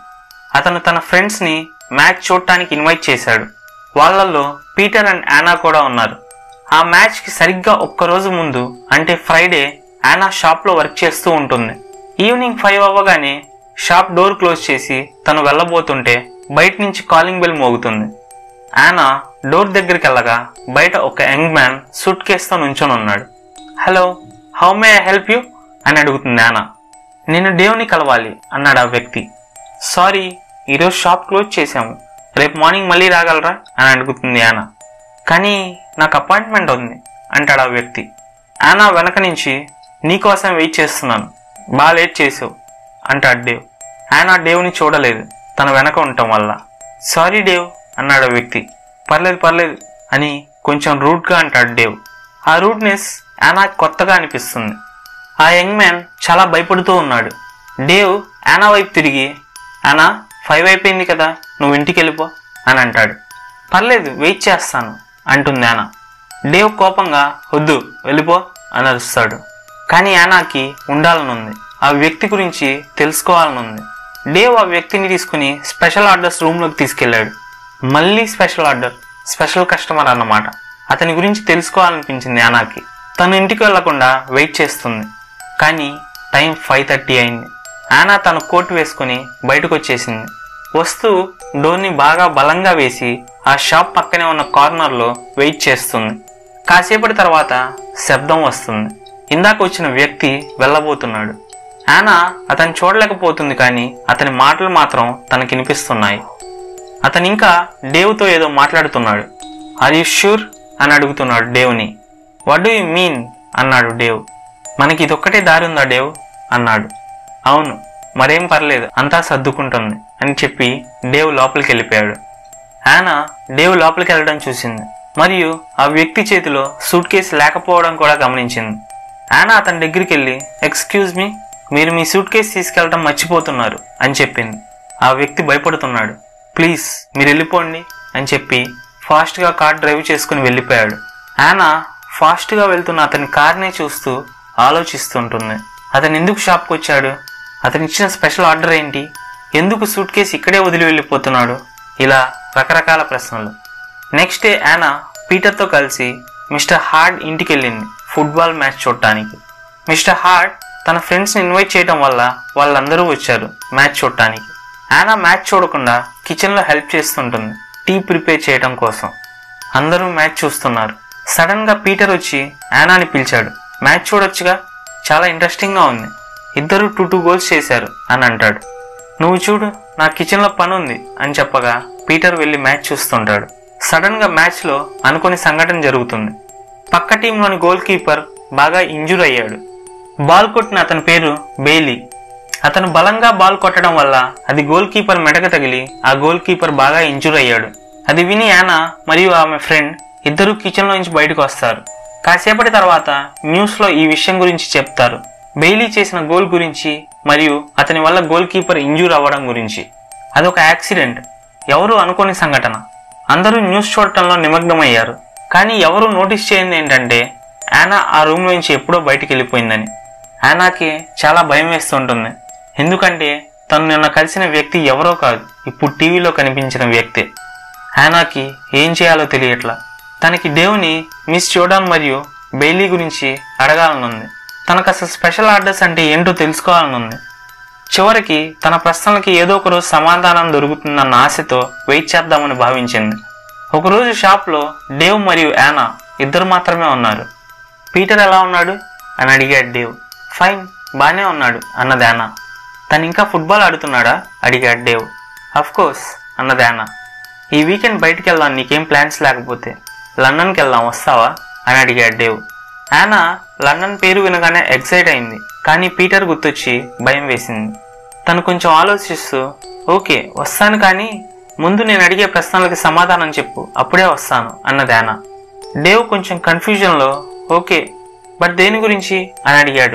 అతను తన ఫ్రెండ్స్ని మ్యాచ్ చూడటానికి ఇన్వైట్ చేశాడు వాళ్ళల్లో పీటర్ అండ్ యానా కూడా ఉన్నారు ఆ మ్యాచ్కి సరిగ్గా ఒక్క రోజు ముందు అంటే ఫ్రైడే యానా షాప్లో వర్క్ చేస్తూ ఉంటుంది ఈవినింగ్ ఫైవ్ అవ్వగానే షాప్ డోర్ క్లోజ్ చేసి తను వెళ్ళబోతుంటే బయట నుంచి కాలింగ్ బెల్ మోగుతుంది యానా డోర్ దగ్గరికి వెళ్ళగా బయట ఒక యంగ్ మ్యాన్ సూట్ కేసుతో నుంచొని ఉన్నాడు hello how may I help you అని అడుగుతుంది యానా నేను దేవుని కలవాలి అన్నాడు ఆ వ్యక్తి సారీ ఈరోజు షాప్ క్లోజ్ చేశాము రేపు మార్నింగ్ మళ్ళీ రాగలరా అని అడుగుతుంది యానా కానీ నాకు అపాయింట్మెంట్ ఉంది అంటాడు ఆ వ్యక్తి యానా వెనక నుంచి నీకోసం వెయిట్ చేస్తున్నాను బాగా లేట్ చేసావు అంటాడు డేవ్ యానా డేవ్ని చూడలేదు తన వెనక ఉండటం వల్ల సారీ డేవ్ అన్నాడు ఆ వ్యక్తి పర్లేదు పర్లేదు అని కొంచెం రూడ్గా అంటాడు డేవ్ ఆ రూడ్నెస్ యానా కొత్తగా అనిపిస్తుంది ఆ యంగ్ మ్యాన్ చాలా భయపడుతూ ఉన్నాడు డేవ్ యానా వైపు తిరిగి యానా ఫైవ్ అయిపోయింది కదా నువ్వు ఇంటికి వెళ్ళిపో అని అంటాడు పర్లేదు వెయిట్ చేస్తాను అంటుంది యానా డేవ్ కోపంగా వద్దు వెళ్ళిపో అని అరుస్తాడు కానీ యానాకి ఉండాలనుంది ఆ వ్యక్తి గురించి తెలుసుకోవాలనుంది డేవ్ ఆ వ్యక్తిని తీసుకుని స్పెషల్ ఆర్డర్స్ రూమ్లోకి తీసుకెళ్ళాడు మళ్ళీ స్పెషల్ ఆర్డర్ స్పెషల్ కస్టమర్ అన్నమాట అతని గురించి తెలుసుకోవాలనిపించింది యానాకి తను ఇంటికి వెళ్లకుండా వెయిట్ చేస్తుంది కానీ టైం ఫైవ్ థర్టీ అయింది యానా తన కోట్ వేసుకుని బయటకు వచ్చేసింది వస్తూ డోర్ని బాగా బలంగా వేసి ఆ షాప్ పక్కనే ఉన్న కార్నర్లో వెయిట్ చేస్తుంది కాసేపటి తర్వాత శబ్దం వస్తుంది ఇందాక వచ్చిన వ్యక్తి వెళ్ళబోతున్నాడు యానా అతను చూడలేకపోతుంది కానీ అతని మాటలు మాత్రం తనకి వినిపిస్తున్నాయి అతను ఇంకా డేవ్తో ఏదో మాట్లాడుతున్నాడు ఆర్ యూ ష్యూర్ అని అడుగుతున్నాడు డేవ్ని వాట్ డూ యూ మీన్ అన్నాడు డేవ్ మనకి ఇదొక్కటే దారి ఉందా డేవ్ అన్నాడు అవును మరేం పర్లేదు అంతా సర్దుకుంటుంది అని చెప్పి డేవ్ లోపలికి వెళ్ళిపోయాడు యానా డేవ్ లోపలికి వెళ్ళడం చూసింది మరియు ఆ వ్యక్తి చేతిలో సూట్ కేసు లేకపోవడం కూడా గమనించింది యానా అతని దగ్గరికి వెళ్ళి ఎక్స్క్యూజ్ మీ మీరు మీ సూట్ కేసు తీసుకెళ్ళడం మర్చిపోతున్నారు అని చెప్పింది ఆ వ్యక్తి భయపడుతున్నాడు ప్లీజ్ మీరు వెళ్ళిపోండి అని చెప్పి ఫాస్ట్గా కార్ డ్రైవ్ చేసుకుని వెళ్ళిపోయాడు యానా ఫాస్ట్గా వెళ్తున్న అతని కార్నే చూస్తూ ఆలోచిస్తుంటుంది అతను ఎందుకు షాప్కి వచ్చాడు అతను ఇచ్చిన స్పెషల్ ఆర్డర్ ఏంటి ఎందుకు సూట్ కేసు ఇక్కడే వదిలి వెళ్ళిపోతున్నాడు ఇలా రకరకాల ప్రశ్నలు నెక్స్ట్ డే యానా పీటర్తో కలిసి మిస్టర్ హార్డ్ ఇంటికి వెళ్ళింది ఫుట్బాల్ మ్యాచ్ చూడటానికి మిస్టర్ హార్డ్ తన ఫ్రెండ్స్ని ఇన్వైట్ చేయడం వల్ల వాళ్ళందరూ వచ్చారు మ్యాచ్ చూడటానికి యానా మ్యాచ్ చూడకుండా కిచెన్లో హెల్ప్ చేస్తుంటుంది టీ ప్రిపేర్ చేయడం కోసం అందరూ మ్యాచ్ చూస్తున్నారు సడన్గా పీటర్ వచ్చి యానాని పిలిచాడు మ్యాచ్ చూడొచ్చుగా చాలా ఇంట్రెస్టింగ్గా ఉంది ఇద్దరు టూ టూ గోల్స్ చేశారు అని అంటాడు నువ్వు చూడు నా కిచెన్లో పని ఉంది అని చెప్పగా పీటర్ వెళ్ళి మ్యాచ్ చూస్తుంటాడు సడన్గా మ్యాచ్లో అనుకోని సంఘటన జరుగుతుంది పక్క టీంలోని గోల్ కీపర్ బాగా ఇంజూర్ అయ్యాడు బాల్ కొట్టిన అతని పేరు బెయిలీ అతను బలంగా బాల్ కొట్టడం వల్ల అది గోల్ కీపర్ మెడకు తగిలి ఆ గోల్ కీపర్ బాగా ఇంజూర్ అయ్యాడు అది విని యానా మరియు ఆమె ఫ్రెండ్ ఇద్దరు కిచెన్లో నుంచి బయటకు వస్తారు కాసేపటి తర్వాత న్యూస్లో ఈ విషయం గురించి చెప్తారు బెయిలీ చేసిన గోల్ గురించి మరియు అతని వల్ల గోల్ కీపర్ ఇంజూర్ అవ్వడం గురించి అదొక యాక్సిడెంట్ ఎవరు అనుకోని సంఘటన అందరూ న్యూస్ చూడటంలో నిమగ్నమయ్యారు కానీ ఎవరు నోటీస్ చేయండి ఏంటంటే యానా ఆ రూమ్ నుంచి ఎప్పుడో బయటికి వెళ్ళిపోయిందని యానాకి చాలా భయం వేస్తుంటుంది ఎందుకంటే తను నిన్న కలిసిన వ్యక్తి ఎవరో కాదు ఇప్పుడు టీవీలో కనిపించిన వ్యక్తే యానాకి ఏం చేయాలో తెలియట్లా తనకి దేవుని మిస్ జోడాన్ మరియు బెయిలీ గురించి అడగాలనుంది తనకు అసలు స్పెషల్ ఆర్డర్స్ అంటే ఏంటో తెలుసుకోవాలనుంది చివరికి తన ప్రశ్నలకి ఏదో ఒక రోజు సమాధానం దొరుకుతుందన్న ఆశతో వెయిట్ చేద్దామని భావించింది ఒకరోజు షాప్లో డేవ్ మరియు యానా ఇద్దరు మాత్రమే ఉన్నారు పీటర్ ఎలా ఉన్నాడు అని అడిగాడు డేవ్ ఫైన్ బానే ఉన్నాడు అన్నది యానా తను ఇంకా ఫుట్బాల్ ఆడుతున్నాడా అడిగాడు డేవ్ అఫ్ కోర్స్ అన్నది యానా ఈ వీకెండ్ బయటికి వెళ్దాం నీకేం ప్లాన్స్ లేకపోతే లండన్కి వెళ్దాం వస్తావా అని అడిగాడు డేవ్ యానా లండన్ పేరు వినగానే ఎక్సైట్ అయింది కానీ పీటర్ గుర్తొచ్చి భయం వేసింది తను కొంచెం ఆలోచిస్తూ ఓకే వస్తాను కానీ ముందు నేను అడిగే ప్రశ్నలకి సమాధానం చెప్పు అప్పుడే వస్తాను అన్నది యానా డేవ్ కొంచెం కన్ఫ్యూజన్లో ఓకే బట్ దేని గురించి అని అడిగాడు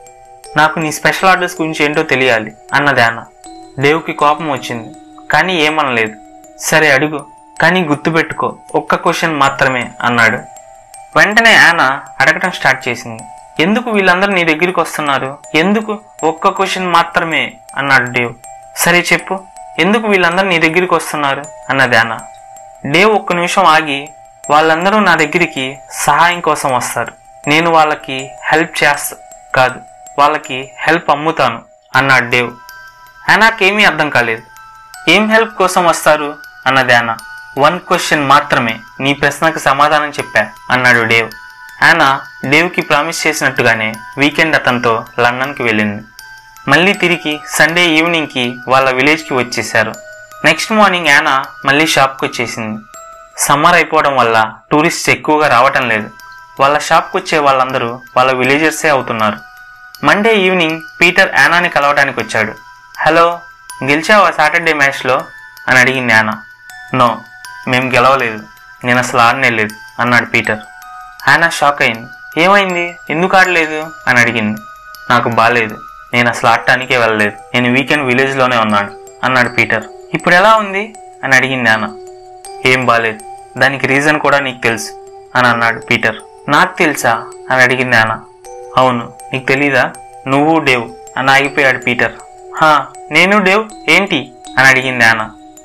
నాకు నీ స్పెషల్ ఆర్డర్స్ గురించి ఏంటో తెలియాలి అన్నది యానా డేవ్కి కోపం వచ్చింది కానీ ఏమనలేదు సరే అడుగు కానీ గుర్తుపెట్టుకో ఒక్క క్వశ్చన్ మాత్రమే అన్నాడు వెంటనే యానా అడగటం స్టార్ట్ చేసింది ఎందుకు వీళ్ళందరూ నీ దగ్గరికి వస్తున్నారు ఎందుకు ఒక్క క్వశ్చన్ మాత్రమే అన్నాడు డేవ్ సరే చెప్పు ఎందుకు వీళ్ళందరూ నీ దగ్గరికి వస్తున్నారు అన్నది యానా డేవ్ ఒక్క నిమిషం ఆగి వాళ్ళందరూ నా దగ్గరికి సహాయం కోసం వస్తారు నేను వాళ్ళకి హెల్ప్ చేస్తా కాదు వాళ్ళకి హెల్ప్ అమ్ముతాను అన్నాడు డేవ్ యానాకేమీ అర్థం కాలేదు ఏం హెల్ప్ కోసం వస్తారు అన్నది యానా వన్ క్వశ్చన్ మాత్రమే నీ ప్రశ్నకు సమాధానం చెప్పా అన్నాడు డేవ్ యానా డేవ్కి ప్రామిస్ చేసినట్టుగానే వీకెండ్ అతనితో లండన్కి వెళ్ళింది మళ్ళీ తిరిగి సండే ఈవినింగ్కి వాళ్ళ విలేజ్కి వచ్చేశారు నెక్స్ట్ మార్నింగ్ యానా మళ్ళీ షాప్కి వచ్చేసింది సమ్మర్ అయిపోవడం వల్ల టూరిస్ట్స్ ఎక్కువగా రావటం లేదు వాళ్ళ షాప్కి వచ్చే వాళ్ళందరూ వాళ్ళ విలేజర్సే అవుతున్నారు మండే ఈవినింగ్ పీటర్ యానాని కలవడానికి వచ్చాడు హలో గెలిచావా సాటర్డే మ్యాచ్లో అని అడిగింది యానా నో మేము గెలవలేదు నేను అసలు ఆడనేలేదు అన్నాడు పీటర్ యానా షాక్ అయింది ఏమైంది ఎందుకు ఆడలేదు అని అడిగింది నాకు బాలేదు నేను అసలు ఆడటానికే వెళ్ళలేదు నేను వీకెండ్ విలేజ్లోనే ఉన్నాను అన్నాడు పీటర్ ఇప్పుడు ఎలా ఉంది అని అడిగింది యానా ఏం బాలేదు దానికి రీజన్ కూడా నీకు తెలుసు అని అన్నాడు పీటర్ నాకు తెలుసా అని అడిగింది యానా అవును నీకు తెలీదా నువ్వు డేవ్ అని ఆగిపోయాడు పీటర్ హా నేను డేవ్ ఏంటి అని అడిగింది యానా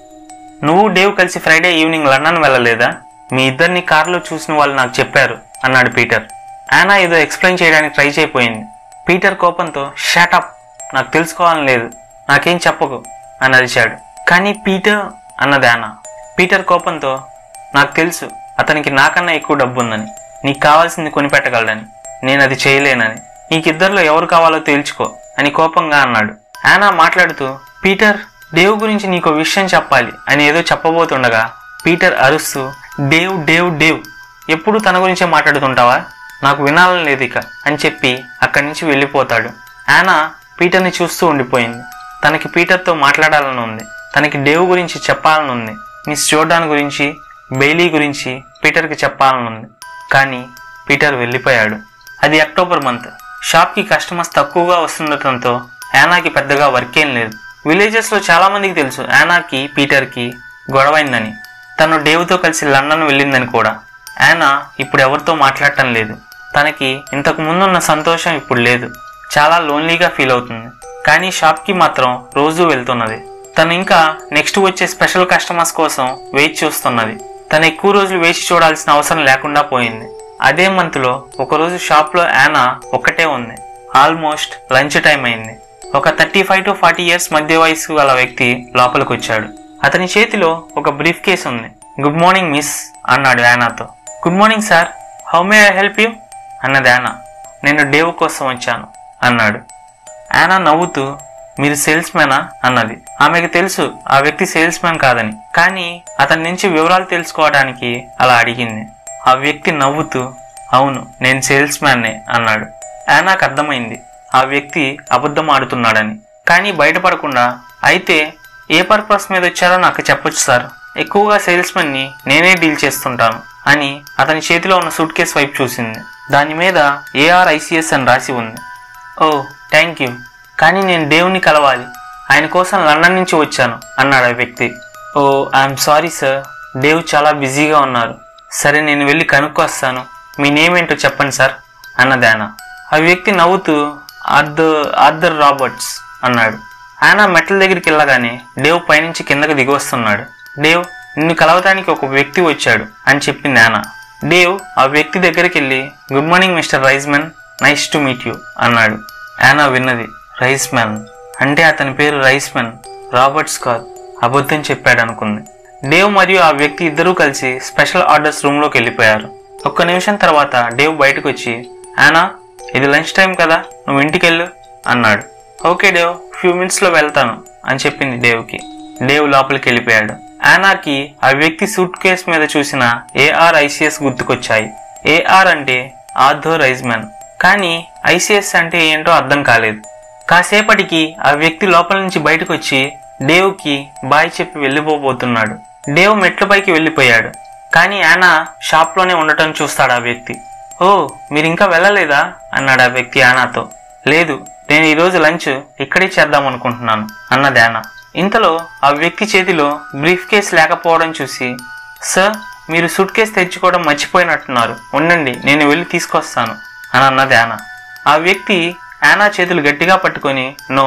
నువ్వు డేవ్ కలిసి ఫ్రైడే ఈవినింగ్ లండన్ వెళ్ళలేదా మీ ఇద్దరిని కారులో చూసిన వాళ్ళు నాకు చెప్పారు అన్నాడు పీటర్ యానా ఏదో ఎక్స్ప్లెయిన్ చేయడానికి ట్రై చేయపోయింది పీటర్ కోపంతో షాటప్ నాకు తెలుసుకోవాలని లేదు నాకేం చెప్పకు అని అరిచాడు కానీ పీటర్ అన్నది యానా పీటర్ కోపంతో నాకు తెలుసు అతనికి నాకన్నా ఎక్కువ డబ్బు ఉందని నీకు కావాల్సింది కొనిపెట్టగలడని నేను అది చేయలేనని నీకిద్దరిలో ఎవరు కావాలో తేల్చుకో అని కోపంగా అన్నాడు యానా మాట్లాడుతూ పీటర్ డేవ్ గురించి నీకు విషయం చెప్పాలి అని ఏదో చెప్పబోతుండగా పీటర్ అరుస్తూ డేవ్ డేవ్ డేవ్ ఎప్పుడు తన గురించే మాట్లాడుతుంటావా నాకు వినాలని లేదు ఇక అని చెప్పి అక్కడి నుంచి వెళ్ళిపోతాడు యానా పీటర్ని చూస్తూ ఉండిపోయింది తనకి పీటర్తో మాట్లాడాలని ఉంది తనకి డేవ్ గురించి చెప్పాలని ఉంది మిస్ జోర్డాన్ గురించి బెయిలీ గురించి పీటర్కి చెప్పాలని ఉంది కానీ పీటర్ వెళ్ళిపోయాడు అది అక్టోబర్ మంత్ షాప్కి కస్టమర్స్ తక్కువగా వస్తుండటంతో యానాకి పెద్దగా వర్క్ ఏం లేదు విలేజెస్లో చాలా మందికి తెలుసు యానాకి పీటర్కి గొడవైందని తను డేవ్తో కలిసి లండన్ వెళ్ళిందని కూడా యానా ఇప్పుడు ఎవరితో మాట్లాడటం లేదు తనకి ఇంతకు ముందున్న సంతోషం ఇప్పుడు లేదు చాలా లోన్లీగా ఫీల్ అవుతుంది కానీ షాప్కి మాత్రం రోజూ వెళ్తున్నది తను ఇంకా నెక్స్ట్ వచ్చే స్పెషల్ కస్టమర్స్ కోసం వెయిట్ చూస్తున్నది తను ఎక్కువ రోజులు వేచి చూడాల్సిన అవసరం లేకుండా పోయింది అదే మంత్లో ఒకరోజు షాప్లో యానా ఒక్కటే ఉంది ఆల్మోస్ట్ లంచ్ టైం అయింది ఒక thirty five to forty years మధ్య వయసు గల వ్యక్తి లోపలికి వచ్చాడు అతని చేతిలో ఒక బ్రీఫ్ కేస్ ఉంది గుడ్ మార్నింగ్ మిస్ అన్నాడు యానాతో good morning sir how may I help you అన్నది యానా నేను డేవ్ కోసం వచ్చాను అన్నాడు యానా నవ్వుతూ మీరు సేల్స్ మ్యానా అన్నది ఆమెకు తెలుసు ఆ వ్యక్తి సేల్స్ మ్యాన్ కాదని కానీ అతని నుంచి వివరాలు తెలుసుకోవడానికి అలా అడిగింది ఆ వ్యక్తి నవ్వుతూ అవును నేను సేల్స్ మ్యాన్నే అన్నాడు యానాకు అర్థమైంది ఆ వ్యక్తి అబద్ధం ఆడుతున్నాడని కానీ బయటపడకుండా అయితే ఏ పర్పస్ మీద వచ్చారో నాకు చెప్పొచ్చు సార్ ఎక్కువగా సేల్స్ ని నేనే డీల్ చేస్తుంటాను అని అతని చేతిలో ఉన్న సూట్ కేస్ వైపు చూసింది దాని మీద ఏఆర్ఐసిఎస్ అని రాసి ఉంది ఓ థ్యాంక్ యూ కానీ నేను దేవుని కలవాలి ఆయన కోసం లండన్ నుంచి వచ్చాను అన్నాడు ఆ వ్యక్తి oh I'm sorry sir Dave చాలా బిజీగా ఉన్నారు సరే నేను వెళ్ళి కనుక్కొస్తాను మీ నేమ్ ఏంటో చెప్పండి సార్ అన్నది ఆనా ఆ వ్యక్తి నవ్వుతూ ఆర్థర్ ఆర్థర్ రాబర్ట్స్ అన్నాడు ఆనా మెట్ల దగ్గరికి వెళ్ళగానే డేవ్ పైనుంచి కిందకు దిగి వస్తున్నాడు డేవ్ నిన్ను కలవటానికి ఒక వ్యక్తి వచ్చాడు అని చెప్పింది ఆనా డేవ్ ఆ వ్యక్తి దగ్గరికి వెళ్ళి good morning Mister Reisman nice to meet you అన్నాడు యానా విన్నది రైస్ మ్యాన్ అంటే అతని పేరు రైస్ మ్యాన్ రాబర్ట్స్ కాదు అబద్ధం చెప్పాడు అనుకుంది డేవ్ మరియు ఆ వ్యక్తి ఇద్దరూ కలిసి స్పెషల్ ఆర్డర్స్ రూమ్లోకి వెళ్ళిపోయారు ఒక్క నిమిషం తర్వాత డేవ్ బయటకు వచ్చి యానా ఇది లంచ్ టైం కదా నువ్వు ఇంటికి వెళ్ళు అన్నాడు ఓకే డేవ్ ఫ్యూ మినిట్స్లో వెళ్తాను అని చెప్పింది డేవ్కి డేవ్ లోపలికి వెళ్ళిపోయాడు యానాకి ఆ వ్యక్తి సూట్ కేస్ మీద చూసిన ఏఆర్ ఐసిఎస్ గుర్తుకొచ్చాయి ఏఆర్ అంటే ఆర్థో రైజ్మెన్ కానీ ఐసిఎస్ అంటే ఏంటో అర్థం కాలేదు కాసేపటికి ఆ వ్యక్తి లోపల నుంచి బయటకు వచ్చి డేవ్కి బాయ్ చెప్పి వెళ్ళిపోబోతున్నాడు డేవ్ మెట్లపైకి వెళ్ళిపోయాడు కానీ యానా షాప్లోనే ఉండటం చూస్తాడు ఆ వ్యక్తి ఓ మీరు ఇంకా వెళ్ళలేదా అన్నాడు ఆ వ్యక్తి యానాతో లేదు నేను ఈరోజు లంచ్ ఇక్కడే చేద్దాం అనుకుంటున్నాను అన్నది యానా ఇంతలో ఆ వ్యక్తి చేతిలో బ్రీఫ్ కేస్ లేకపోవడం చూసి సార్ మీరు సూట్ కేస్ తెచ్చుకోవడం మర్చిపోయినట్టున్నారు ఉండండి నేను వెళ్ళి తీసుకొస్తాను అని అన్నది యానా ఆ వ్యక్తి యానా చేతులు గట్టిగా పట్టుకొని నో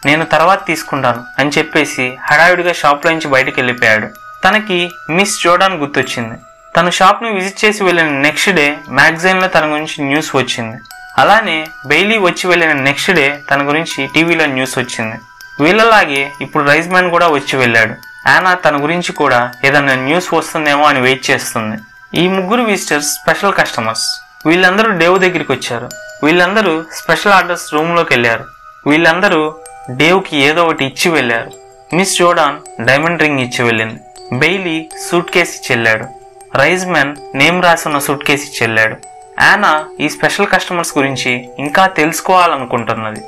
నేను తర్వాత తీసుకుంటాను అని చెప్పేసి హడావిడిగా షాప్లో నుంచి బయటికి వెళ్ళిపోయాడు తనకి మిస్ జోర్డాన్ గుర్తొచ్చింది తను షాప్ని విజిట్ చేసి వెళ్ళిన నెక్స్ట్ డే మ్యాగజైన్లో తన గురించి న్యూస్ వచ్చింది అలానే బెయిలీ వచ్చి వెళ్ళిన నెక్స్ట్ డే తన గురించి టీవీలో న్యూస్ వచ్చింది వీళ్ళలాగే ఇప్పుడు రైస్ మ్యాన్ కూడా వచ్చి వెళ్ళాడు యానా తన గురించి కూడా ఏదైనా న్యూస్ వస్తుందేమో అని వెయిట్ చేస్తుంది ఈ ముగ్గురు విజిటర్స్ స్పెషల్ కస్టమర్స్ వీళ్ళందరూ డేవ్ దగ్గరికి వచ్చారు వీళ్ళందరూ స్పెషల్ ఆర్డర్స్ రూమ్లోకి వెళ్ళారు వీళ్ళందరూ డేవ్కి ఏదో ఒకటి ఇచ్చి వెళ్ళారు మిస్ జోడాన్ డైమండ్ రింగ్ ఇచ్చి వెళ్ళింది బెయిలీ సూట్ కేసు ఇచ్చి వెళ్ళాడు రైజ్ మ్యాన్ నేమ్ రాసున్న సూట్ కేసు ఇచ్చి వెళ్ళాడు యానా ఈ స్పెషల్ కస్టమర్స్ గురించి ఇంకా తెలుసుకోవాలనుకుంటున్నది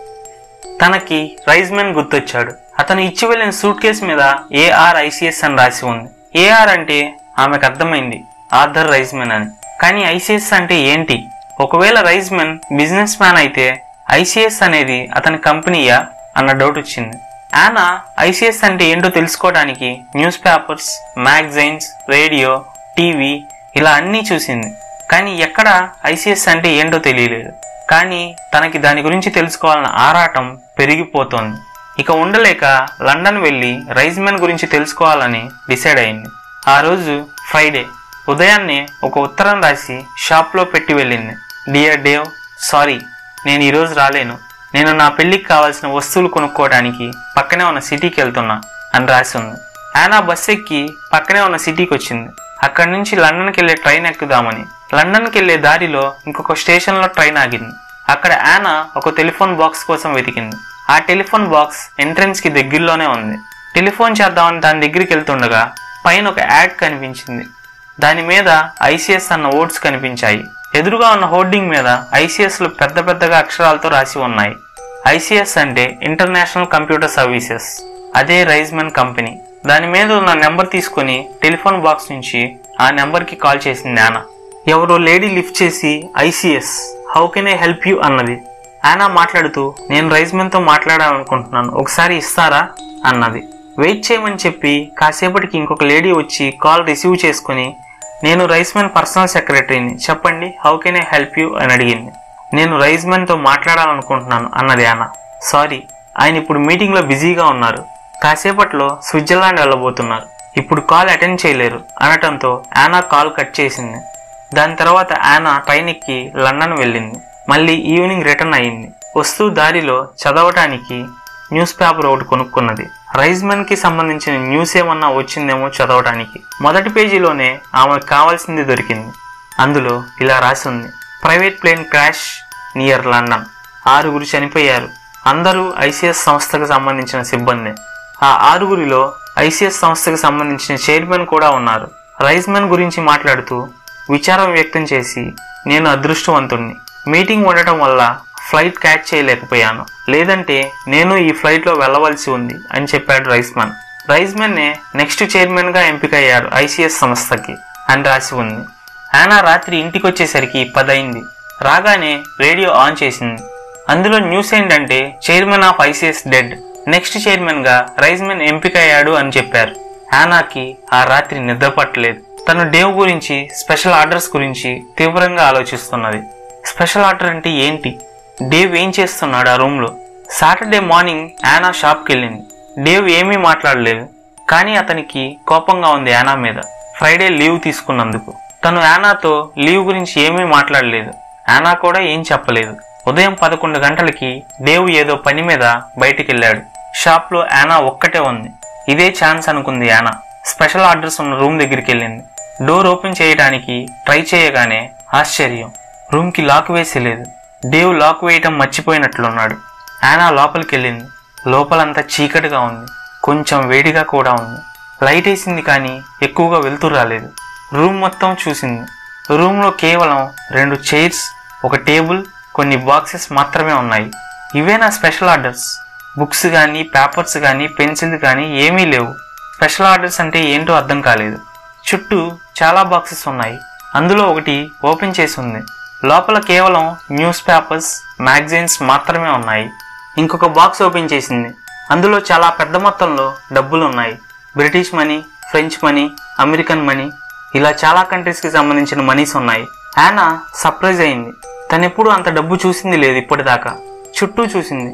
తనకి రైజ్ మ్యాన్ గుర్తొచ్చాడు అతను ఇచ్చి వెళ్ళిన సూట్ కేసు మీద ఏఆర్ ఐసిఎస్ అని రాసి ఉంది ఏఆర్ అంటే ఆమెకు అర్థమైంది ఆర్థర్ రైజ్ మ్యాన్ అని కానీ ఐసిఎస్ అంటే ఏంటి ఒకవేళ రైజ్ మ్యాన్ బిజినెస్ మ్యాన్ అయితే ఐసిఎస్ అనేది అతని కంపెనీయా అన్న డౌట్ వచ్చింది యానా ఐసిఎస్ అంటే ఏంటో తెలుసుకోవడానికి newspapers magazines radio TV ఇలా అన్నీ చూసింది కానీ ఎక్కడ ఐసిఎస్ అంటే ఏంటో తెలియలేదు కానీ తనకి దాని గురించి తెలుసుకోవాలన్న ఆరాటం పెరిగిపోతోంది ఇక ఉండలేక లండన్ వెళ్ళి రైజ్మెన్ గురించి తెలుసుకోవాలని డిసైడ్ అయింది ఆ రోజు ఫ్రైడే ఉదయాన్నే ఒక ఉత్తరం రాసి షాప్లో పెట్టి వెళ్ళింది డియర్ డేవ్ సారీ నేను ఈరోజు రాలేను నేను నా పెళ్లికి కావాల్సిన వస్తువులు కొనుక్కోవడానికి పక్కనే ఉన్న సిటీకి వెళ్తున్నా అని రాసి ఉంది యానా బస్ ఎక్కి పక్కనే ఉన్న సిటీకి వచ్చింది అక్కడి నుంచి లండన్కి వెళ్ళే ట్రైన్ ఎక్కుదామని లండన్కి వెళ్ళే దారిలో ఇంకొక స్టేషన్లో ట్రైన్ ఆగింది అక్కడ యానా ఒక టెలిఫోన్ బాక్స్ కోసం వెతికింది ఆ టెలిఫోన్ బాక్స్ ఎంట్రన్స్ కి దగ్గరలోనే ఉంది టెలిఫోన్ చేద్దామని దాని దగ్గరికి వెళ్తుండగా పైన ఒక యాడ్ కనిపించింది దాని మీద ఐసిఎస్ అన్న ఓట్స్ కనిపించాయి ఎదురుగా ఉన్న హోర్డింగ్ మీద ఐసిఎస్ లు పెద్ద పెద్దగా అక్షరాలతో రాసి ఉన్నాయి ఐసిఎస్ అంటే ఇంటర్నేషనల్ కంప్యూటర్ సర్వీసెస్ అదే రైజ్మెన్ కంపెనీ దాని మీద ఉన్న నెంబర్ తీసుకొని టెలిఫోన్ బాక్స్ నుంచి ఆ నెంబర్కి కాల్ చేసింది యానా ఎవరో లేడీ లిఫ్ట్ చేసి ICS how can I help you అన్నది యానా మాట్లాడుతూ నేను రైజ్మెన్తో మాట్లాడాలనుకుంటున్నాను ఒకసారి ఇస్తారా అన్నది వెయిట్ చేయమని చెప్పి కాసేపటికి ఇంకొక లేడీ వచ్చి కాల్ రిసీవ్ చేసుకుని నేను రైస్మెన్ పర్సనల్ సెక్రటరీని చెప్పండి how can I help you అని అడిగింది నేను రైస్మెన్తో మాట్లాడాలనుకుంటున్నాను అన్నది యానా సారీ ఆయన ఇప్పుడు మీటింగ్లో బిజీగా ఉన్నారు కాసేపట్లో స్విట్జర్లాండ్ వెళ్ళబోతున్నారు ఇప్పుడు కాల్ అటెండ్ చేయలేరు అనటంతో యానా కాల్ కట్ చేసింది దాని తర్వాత యానా ట్రైన్ ఎక్కి లండన్ వెళ్ళింది మళ్ళీ ఈవినింగ్ రిటర్న్ అయ్యింది వస్తూ దారిలో చదవటానికి న్యూస్ పేపర్ ఒకటి కొనుక్కున్నది రైజ్మెన్ కి సంబంధించిన న్యూస్ ఏమన్నా వచ్చిందేమో చదవడానికి మొదటి పేజీలోనే ఆమెకు కావాల్సింది దొరికింది అందులో ఇలా రాసి ఉంది private plane crash near London ఆరుగురు చనిపోయారు అందరూ ఐసిఎస్ సంస్థకు సంబంధించిన సిబ్బంది ఆ ఆరుగురిలో ఐసిఎస్ సంస్థకు సంబంధించిన చైర్మన్ కూడా ఉన్నారు రైజ్మెన్ గురించి మాట్లాడుతూ విచారం వ్యక్తం చేసి నేను అదృష్టవంతుణ్ణి మీటింగ్ ఉండటం వల్ల ఫ్లైట్ క్యాచ్ చేయలేకపోయాను లేదంటే నేను ఈ ఫ్లైట్లో వెళ్ళవలసి ఉంది అని చెప్పాడు రైస్మన్ రైస్మన్నే నెక్స్ట్ చైర్మన్గా ఎంపికయ్యారు ఐసిఎస్ సంస్థకి అని రాసి ఉంది యానా రాత్రి ఇంటికి వచ్చేసరికి పదైంది రాగానే రేడియో ఆన్ చేసింది అందులో న్యూస్ ఏంటంటే chairman of ICS dead next చైర్మన్గా రైజ్మెన్ ఎంపికయ్యాడు అని చెప్పారు యానాకి ఆ రాత్రి నిద్ర పట్టలేదు తను డేవ్ గురించి స్పెషల్ ఆర్డర్స్ గురించి తీవ్రంగా ఆలోచిస్తున్నది స్పెషల్ ఆర్డర్ అంటే ఏంటి డేవ్ ఏం చేస్తున్నాడు ఆ రూమ్లో సాటర్డే మార్నింగ్ యానా షాప్కి వెళ్ళింది డేవ్ ఏమీ మాట్లాడలేదు కానీ అతనికి కోపంగా ఉంది యానా మీద ఫ్రైడే లీవ్ తీసుకున్నందుకు తను యానాతో లీవ్ గురించి ఏమీ మాట్లాడలేదు యానా కూడా ఏం చెప్పలేదు ఉదయం పదకొండు గంటలకి డేవ్ ఏదో పని మీద బయటికి వెళ్ళాడు షాప్లో యానా ఒక్కటే ఉంది ఇదే ఛాన్స్ అనుకుంది యానా స్పెషల్ ఆర్డర్స్ ఉన్న రూమ్ దగ్గరికి వెళ్ళింది డోర్ ఓపెన్ చేయడానికి ట్రై చేయగానే ఆశ్చర్యం రూమ్కి లాక్ వేసి లేదు డేవ్ లాక్ వేయటం మర్చిపోయినట్లున్నాడు యానా లోపలికి వెళ్ళింది లోపలంతా చీకటిగా ఉంది కొంచెం వేడిగా కూడా ఉంది లైట్ వేసింది కానీ ఎక్కువగా వెళ్తూ రాలేదు రూమ్ మొత్తం చూసింది రూమ్లో కేవలం రెండు చైర్స్ ఒక టేబుల్ కొన్ని బాక్సెస్ మాత్రమే ఉన్నాయి ఇవే నా స్పెషల్ ఆర్డర్స్ బుక్స్ కానీ పేపర్స్ కానీ పెన్సిల్ కానీ ఏమీ లేవు స్పెషల్ ఆర్డర్స్ అంటే ఏంటో అర్థం కాలేదు చుట్టూ చాలా బాక్సెస్ ఉన్నాయి అందులో ఒకటి ఓపెన్ చేసి ఉంది లోపల కేవలం న్యూస్ పేపర్స్ మ్యాగజైన్స్ మాత్రమే ఉన్నాయి ఇంకొక బాక్స్ ఓపెన్ చేసింది అందులో చాలా పెద్ద మొత్తంలో డబ్బులు ఉన్నాయి British money French money American money ఇలా చాలా కంట్రీస్కి సంబంధించిన మనీస్ ఉన్నాయి యానా సర్ప్రైజ్ అయింది తను ఎప్పుడు అంత డబ్బు చూసింది లేదు ఇప్పటిదాకా చుట్టూ చూసింది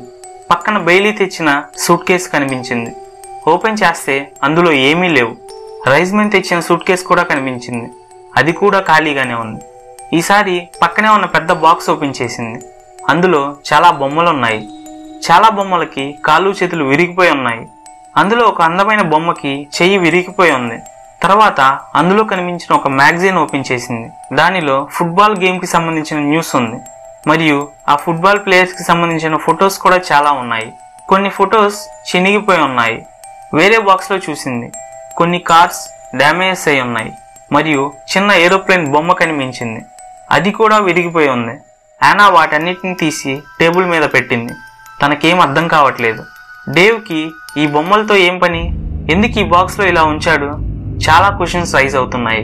పక్కన బెయిలీ తెచ్చిన సూట్ కేసు కనిపించింది ఓపెన్ చేస్తే అందులో ఏమీ లేవు రైజ్మెన్ తెచ్చిన సూట్ కేసు కూడా కనిపించింది అది కూడా ఖాళీగానే ఉంది ఈసారి పక్కనే ఉన్న పెద్ద బాక్స్ ఓపెన్ చేసింది అందులో చాలా బొమ్మలు ఉన్నాయి చాలా బొమ్మలకి కాళ్ళు చేతులు విరిగిపోయి ఉన్నాయి అందులో ఒక అందమైన బొమ్మకి చెయ్యి విరిగిపోయి ఉంది తర్వాత అందులో కనిపించిన ఒక మ్యాగజైన్ ఓపెన్ చేసింది దానిలో ఫుట్బాల్ గేమ్కి సంబంధించిన న్యూస్ ఉంది మరియు ఆ ఫుట్బాల్ ప్లేయర్స్కి సంబంధించిన ఫొటోస్ కూడా చాలా ఉన్నాయి కొన్ని ఫొటోస్ చినిగిపోయి ఉన్నాయి వేరే బాక్స్లో చూసింది కొన్ని కార్స్ డ్యామేజెస్ అయి ఉన్నాయి మరియు చిన్న ఏరోప్లేన్ బొమ్మ కనిపించింది అది కూడా విరిగిపోయి ఉంది యానా వాటన్నిటిని తీసి టేబుల్ మీద పెట్టింది తనకేం అర్థం కావట్లేదు డేవ్కి ఈ బొమ్మలతో ఏం పని ఎందుకు ఈ బాక్స్లో ఇలా ఉంచాడు చాలా క్వశ్చన్స్ రైజ్ అవుతున్నాయి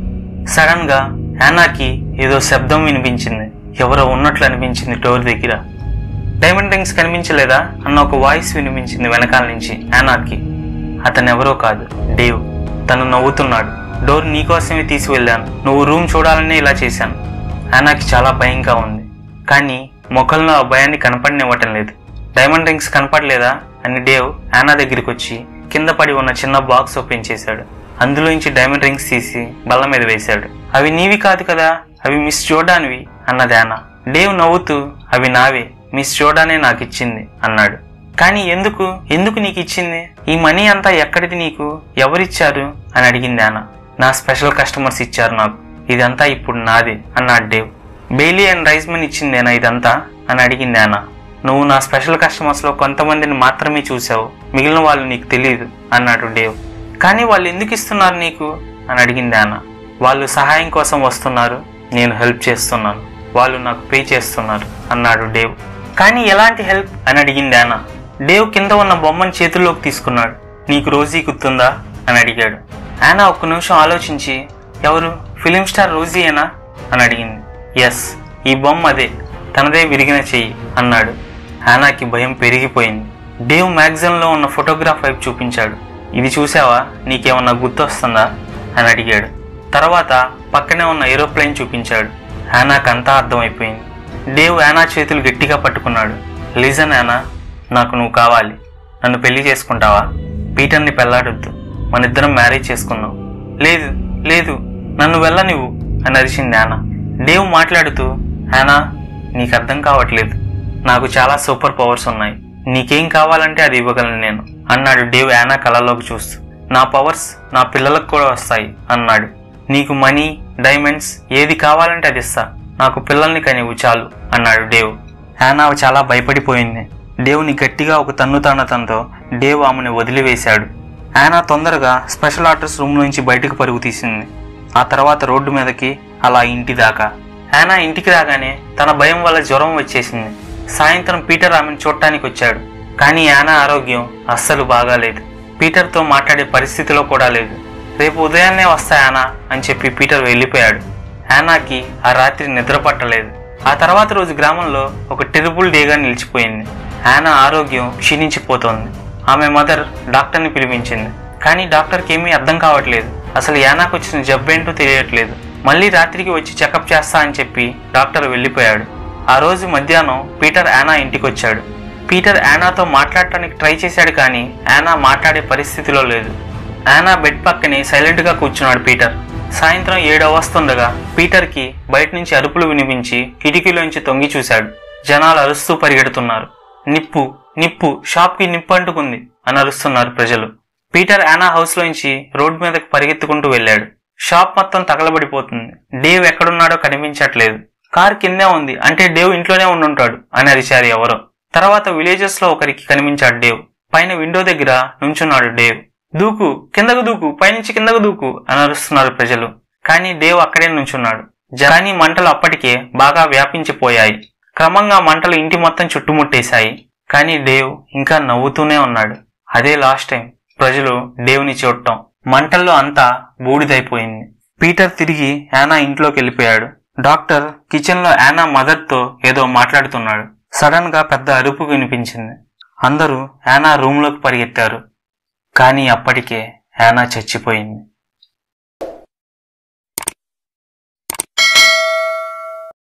సడన్గా యానాకి ఏదో శబ్దం వినిపించింది ఎవరో ఉన్నట్లు అనిపించింది డోర్ దగ్గర డైమండ్ రింగ్స్ కనిపించలేదా అన్న ఒక వాయిస్ వినిపించింది వెనకాల నుంచి యానాకి అతను ఎవరో కాదు డేవ్ తను నవ్వుతున్నాడు డోర్ నీకోసమే తీసుకువెళ్ళాను నువ్వు రూమ్ చూడాలనే ఇలా చేశాను యానాకి చాలా భయంగా ఉంది కానీ మొక్కల్లో ఆ భయాన్ని కనపడనివ్వటం లేదు డైమండ్ రింగ్స్ కనపడలేదా అని డేవ్ యానా దగ్గరికి వచ్చి కింద పడి ఉన్న చిన్న బాక్స్ ఓపెన్ చేశాడు అందులోంచి డైమండ్ రింగ్స్ తీసి బల్ల మీద వేశాడు అవి నీవి కాదు కదా అవి మిస్ జోర్డాన్వి అన్నది యానా డేవ్ నవ్వుతూ అవి నావే మిస్ జోర్డానే నాకు ఇచ్చింది అన్నాడు కానీ ఎందుకు ఎందుకు నీకు ఇచ్చింది ఈ మనీ అంతా ఎక్కడిది నీకు ఎవరిచ్చారు అని అడిగింది యానా నా స్పెషల్ కస్టమర్స్ ఇచ్చారు నాకు ఇదంతా ఇప్పుడు నాదే అన్నాడు డేవ్ బెయిలీ అండ్ రైస్మన్ ఇచ్చిందేనా ఇదంతా అని అడిగింది యానా నువ్వు నా స్పెషల్ కస్టమర్స్లో కొంతమందిని మాత్రమే చూసావు మిగిలిన వాళ్ళు నీకు తెలియదు అన్నాడు డేవ్ కానీ వాళ్ళు ఎందుకు ఇస్తున్నారు నీకు అని అడిగింది యానా వాళ్ళు సహాయం కోసం వస్తున్నారు నేను హెల్ప్ చేస్తున్నాను వాళ్ళు నాకు పే చేస్తున్నారు అన్నాడు డేవ్ కానీ ఎలాంటి హెల్ప్ అని అడిగింది యానా డేవ్ కింద ఉన్న బొమ్మను చేతుల్లోకి తీసుకున్నాడు నీకు రోజీ గుర్తుందా అని అడిగాడు యానా ఒక్క నిమిషం ఆలోచించి ఎవరు ఫిలిం స్టార్ రోజీయేనా అని అడిగింది ఎస్ ఈ బొమ్మ అదే తనదే విరిగిన చెయ్యి అన్నాడు యానాకి భయం పెరిగిపోయింది డేవ్ మ్యాగజైన్లో ఉన్న ఫోటోగ్రాఫ్ వైపు చూపించాడు ఇది చూసావా నీకేమన్నా గుర్తొస్తుందా అని అడిగాడు తర్వాత పక్కనే ఉన్న ఏరోప్లేన్ చూపించాడు యానాకు అంతా అర్థమైపోయింది డేవ్ యానా చేతులు గట్టిగా పట్టుకున్నాడు లిజన్ యానా నాకు నువ్వు కావాలి నన్ను పెళ్లి చేసుకుంటావా పీటర్ని పెళ్లాడొద్దు మన ఇద్దరం మ్యారేజ్ చేసుకుందాం లేదు లేదు నన్ను వెళ్ళనివ్వు అని అరిచింది యానా డేవ్ మాట్లాడుతూ యానా నీకు అర్థం కావట్లేదు నాకు చాలా సూపర్ పవర్స్ ఉన్నాయి నీకేం కావాలంటే అది ఇవ్వగలను నేను అన్నాడు డేవ్ యానా కళలోకి చూస్తూ నా పవర్స్ నా పిల్లలకు కూడా వస్తాయి అన్నాడు నీకు మనీ డైమండ్స్ ఏది కావాలంటే అది ఇస్తా నాకు పిల్లల్ని కనివ్వు చాలు అన్నాడు డేవ్ యానా చాలా భయపడిపోయింది డేవ్ని గట్టిగా ఒక తన్ను తన్నతంతో డేవ్ ఆమెను వదిలివేశాడు యానా తొందరగా స్పెషల్ ఆర్డర్స్ రూమ్ నుంచి బయటకు పరుగు తీసింది ఆ తర్వాత రోడ్డు మీదకి అలా ఇంటి దాకా యానా ఇంటికి రాగానే తన భయం వల్ల జ్వరం వచ్చేసింది సాయంత్రం పీటర్ ఆమెను చూడటానికి వచ్చాడు కానీ యానా ఆరోగ్యం అస్సలు బాగాలేదు పీటర్తో మాట్లాడే పరిస్థితిలో కూడా లేదు రేపు ఉదయాన్నే వస్తా యానా అని చెప్పి పీటర్ వెళ్ళిపోయాడు యానాకి ఆ రాత్రి నిద్ర పట్టలేదు ఆ తర్వాత రోజు గ్రామంలో ఒక టెరిబుల్ డేగా నిలిచిపోయింది యానా ఆరోగ్యం క్షీణించిపోతోంది ఆమె మదర్ డాక్టర్ని పిలిపించింది కానీ డాక్టర్కి ఏమీ అర్థం కావట్లేదు అసలు యానాకు వచ్చిన జబ్బేంటో తెలియట్లేదు మళ్ళీ రాత్రికి వచ్చి చెకప్ చేస్తా అని చెప్పి డాక్టర్ వెళ్ళిపోయాడు ఆ రోజు మధ్యాహ్నం పీటర్ యానా ఇంటికి వచ్చాడు పీటర్ యానాతో మాట్లాడటానికి ట్రై చేశాడు కానీ యానా మాట్లాడే పరిస్థితిలో లేదు యానా బెడ్ పక్కనే సైలెంట్గా కూర్చున్నాడు పీటర్ సాయంత్రం ఏడు వస్తుండగా పీటర్కి బయట నుంచి అరుపులు వినిపించి కిటికీలోంచి తొంగి చూశాడు జనాలు అరుస్తూ పరిగెడుతున్నారు నిప్పు నిప్పు షాప్కి నిప్పు అంటుకుంది అని అరుస్తున్నారు ప్రజలు పీటర్ యానా హౌస్లోంచి రోడ్ మీదకి పరిగెత్తుకుంటూ వెళ్ళాడు షాప్ మొత్తం తగలబడిపోతుంది డేవ్ ఎక్కడున్నాడో కనిపించట్లేదు కార్ కిందే ఉంది అంటే డేవ్ ఇంట్లోనే ఉండుంటాడు అని అరిచారు ఎవరో తర్వాత విలేజెస్ లో ఒకరికి కనిపించాడు డేవ్ పైన విండో దగ్గర నుంచున్నాడు డేవ్ దూకు కిందకు దూకు పైనుంచి కిందకు దూకు అని అరుస్తున్నారు ప్రజలు కానీ డేవ్ అక్కడే నుంచున్నాడు కానీ మంటలు అప్పటికే బాగా వ్యాపించిపోయాయి క్రమంగా మంటలు ఇంటి మొత్తం చుట్టుముట్టేశాయి కానీ డేవ్ ఇంకా నవ్వుతూనే ఉన్నాడు అదే లాస్ట్ టైం ప్రజలు డేవ్ని చూడటం మంటల్లో అంతా బూడిదైపోయింది పీటర్ తిరిగి యానా ఇంట్లోకి వెళ్ళిపోయాడు డాక్టర్ కిచెన్లో యానా మదర్తో ఏదో మాట్లాడుతున్నాడు సడన్ గా పెద్ద అరుపు వినిపించింది అందరూ యానా రూమ్లోకి పరిగెత్తారు కానీ అప్పటికే యానా చచ్చిపోయింది